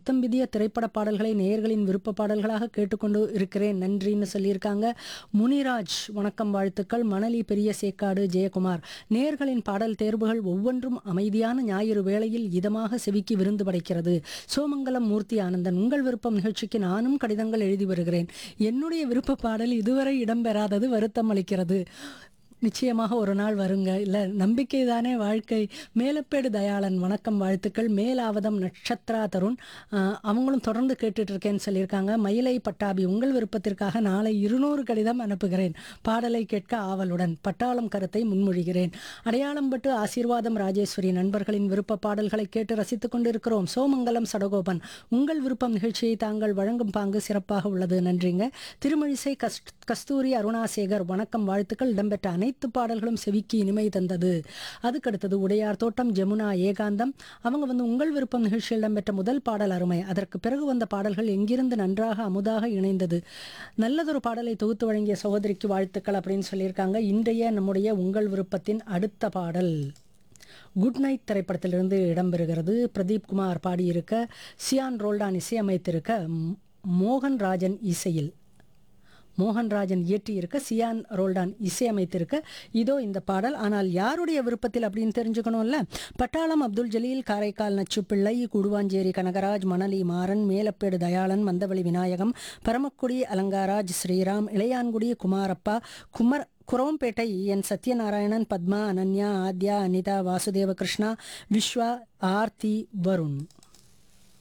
புத்தம் விதிய திரைப்பட பாடல்களை நேயர்களின் விருப்ப பாடல்களாக கேட்டுக்கொண்டு இருக்கிறேன் நன்றின்னு சொல்லியிருக்காங்க முனிராஜ் வணக்கம் வாழ்த்துக்கள் மணலி பெரிய சேக்காடு ஜெயக்குமார் நேயர்களின் பாடல் தேர்வுகள் ஒவ்வொன்றும் அமைதியான ஞாயிறு வேளையில் இதமாக செவிக்கு விருந்து படைக்கிறது சோமங்கலம் மூர்த்தி ஆனந்தன் உங்கள் விருப்பம் நிகழ்ச்சிக்கு நானும் கடிதங்கள் எழுதி வருகிறேன் என்னுடைய விருப்ப பாடல் இதுவரை இடம்பெறாதது வருத்தம் அளிக்கிறது நிச்சயமாக ஒரு நாள் வருங்க இல்லை நம்பிக்கை தானே வாழ்க்கை மேலப்பேடு தயாளன் வணக்கம் வாழ்த்துக்கள் மேலாவதம் நட்சத்ரா தருண் ஆஹ், அவங்களும் தொடர்ந்து கேட்டுட்டு இருக்கேன்னு சொல்லியிருக்காங்க மயிலை பட்டாபி உங்கள் விருப்பத்திற்காக நாளை இருநூறு கடிதம் அனுப்புகிறேன் பாடலை கேட்க ஆவலுடன் பட்டாளம் கருத்தை முன்மொழிகிறேன் அடையாளம் பட்டு ஆசீர்வாதம் ராஜேஸ்வரி நண்பர்களின் விருப்ப பாடல்களை கேட்டு ரசித்துக் கொண்டிருக்கிறோம் சோமங்கலம் சடகோபன் உங்கள் விருப்பம் நிகழ்ச்சியை தாங்கள் வழங்கும் பாங்கு சிறப்பாக உள்ளது நன்றிங்க திருமழிசை கஸ் கஸ்தூரி அருணாசேகர் வணக்கம் வாழ்த்துக்கள் இடம்பெற்ற அனைத்து பாடல்களும் செவிக்கு இனிமை தந்தது அதுக்கடுத்தது உடையார் தோட்டம் ஜமுனா ஏகாந்தம் அவங்க வந்து உங்கள் விருப்பம் நிகழ்ச்சியில் இடம்பெற்ற முதல் பாடல் அருமை அதற்கு பிறகு வந்த பாடல்கள் எங்கிருந்து நன்றாக அமுதாக இணைந்தது நல்லதொரு பாடலை தொகுத்து வழங்கிய சகோதரிக்கு வாழ்த்துக்கள் அப்படின்னு சொல்லியிருக்காங்க இன்றைய நம்முடைய உங்கள் விருப்பத்தின் அடுத்த பாடல் குட் நைட் திரைப்படத்திலிருந்து இடம்பெறுகிறது பிரதீப் குமார் பாடியிருக்க சியான் ரோல்டான் இசையமைத்திருக்க ம்- மோகன் ராஜன் இசையில் மோகன்ராஜன் இயற்றியிருக்க சியான் ரோல்டான் இசையமைத்திருக்க இதோ இந்த பாடல் ஆனால் யாருடைய விருப்பத்தில் அப்படின்னு தெரிஞ்சுக்கணும்ல பட்டாளம் அப்துல் ஜலீல் காரைக்கால் நச்சுப்பிள்ளை குடுவாஞ்சேரி கனகராஜ் மணலி மாறன் மேலப்பேடு தயாளன் மந்தவழி விநாயகம் பரமக்குடி அலங்காராஜ் ஸ்ரீராம் இளையான்குடி குமாரப்பா குமர் குரோம்பேட்டை என் சத்யநாராயணன் பத்மா அனன்யா ஆத்யா அனிதா வாசுதேவ கிருஷ்ணா விஸ்வா ஆர்த்தி வருண்